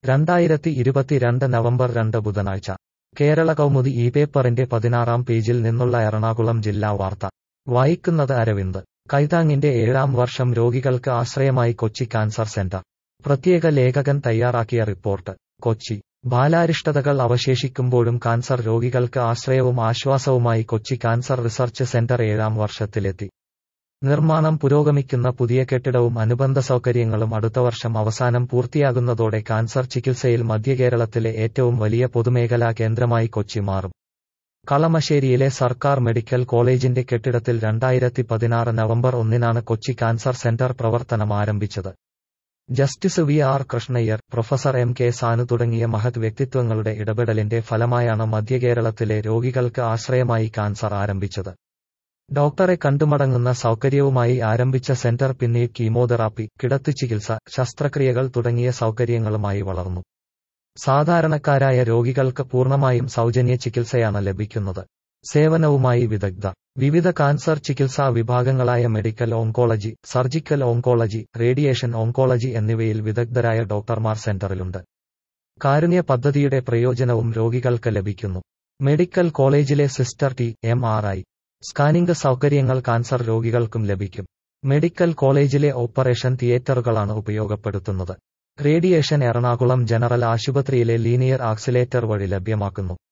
രണ്ടായിരത്തി ഇരുപത്തിരണ്ട് നവംബർ രണ്ട് ബുധനാഴ്ച കേരള കൗമുദി ഈ പേപ്പറിന്റെ പതിനാറാം പേജിൽ നിന്നുള്ള എറണാകുളം ജില്ലാ വാർത്ത വായിക്കുന്നത് അരവിന്ദ് കൈതാങ്ങിന്റെ ഏഴാം വർഷം രോഗികൾക്ക് ആശ്രയമായി കൊച്ചി കാൻസർ സെന്റർ പ്രത്യേക ലേഖകൻ തയ്യാറാക്കിയ റിപ്പോർട്ട് കൊച്ചി ബാലാരിഷ്ടതകൾ അവശേഷിക്കുമ്പോഴും കാൻസർ രോഗികൾക്ക് ആശ്രയവും ആശ്വാസവുമായി കൊച്ചി കാൻസർ റിസർച്ച് സെന്റർ ഏഴാം വർഷത്തിലെത്തി നിർമ്മാണം പുരോഗമിക്കുന്ന പുതിയ കെട്ടിടവും അനുബന്ധ സൗകര്യങ്ങളും അടുത്ത വർഷം അവസാനം പൂർത്തിയാകുന്നതോടെ കാൻസർ ചികിത്സയിൽ മധ്യകേരളത്തിലെ ഏറ്റവും വലിയ പൊതുമേഖലാ കേന്ദ്രമായി കൊച്ചി മാറും കളമശ്ശേരിയിലെ സർക്കാർ മെഡിക്കൽ കോളേജിന്റെ കെട്ടിടത്തിൽ രണ്ടായിരത്തി പതിനാറ് നവംബർ ഒന്നിനാണ് കൊച്ചി കാൻസർ സെന്റർ പ്രവർത്തനം ആരംഭിച്ചത് justice V R Krishna Iyer professor M K Sanu തുടങ്ങിയ മഹത് വ്യക്തിത്വങ്ങളുടെ ഇടപെടലിന്റെ ഫലമായാണ് മധ്യകേരളത്തിലെ രോഗികൾക്ക് ആശ്രയമായി കാൻസർ ആരംഭിച്ചത് ഡോക്ടറെ കണ്ടുമടങ്ങുന്ന സൗകര്യവുമായി ആരംഭിച്ച സെന്റർ പിന്നീട് കീമോതെറാപ്പി കിടത്തിച്ചികിത്സ ശസ്ത്രക്രിയകൾ തുടങ്ങിയ സൗകര്യങ്ങളുമായി വളർന്നു സാധാരണക്കാരായ രോഗികൾക്ക് പൂർണ്ണമായും സൗജന്യ ചികിത്സയാണ് ലഭിക്കുന്നത് സേവനവുമായി വിദഗ്ധ വിവിധ കാൻസർ ചികിത്സാ വിഭാഗങ്ങളായ medical oncology surgical oncology radiation oncology എന്നിവയിൽ വിദഗ്ധരായ ഡോക്ടർമാർ സെന്ററിലുണ്ട് കാരുണ്യ പദ്ധതിയുടെ പ്രയോജനവും രോഗികൾക്ക് ലഭിക്കുന്നു മെഡിക്കൽ കോളേജിലെ sister T M R I scanning സൗകര്യങ്ങൾ കാൻസർ രോഗികൾക്കും ലഭിക്കും മെഡിക്കൽ കോളേജിലെ ഓപ്പറേഷൻ തിയേറ്ററുകളാണ് ഉപയോഗപ്പെടുത്തുന്നത് റേഡിയേഷൻ എറണാകുളം ജനറൽ ആശുപത്രിയിലെ ലീനിയർ ആക്സിലേറ്റർ വഴി ലഭ്യമാക്കുന്നു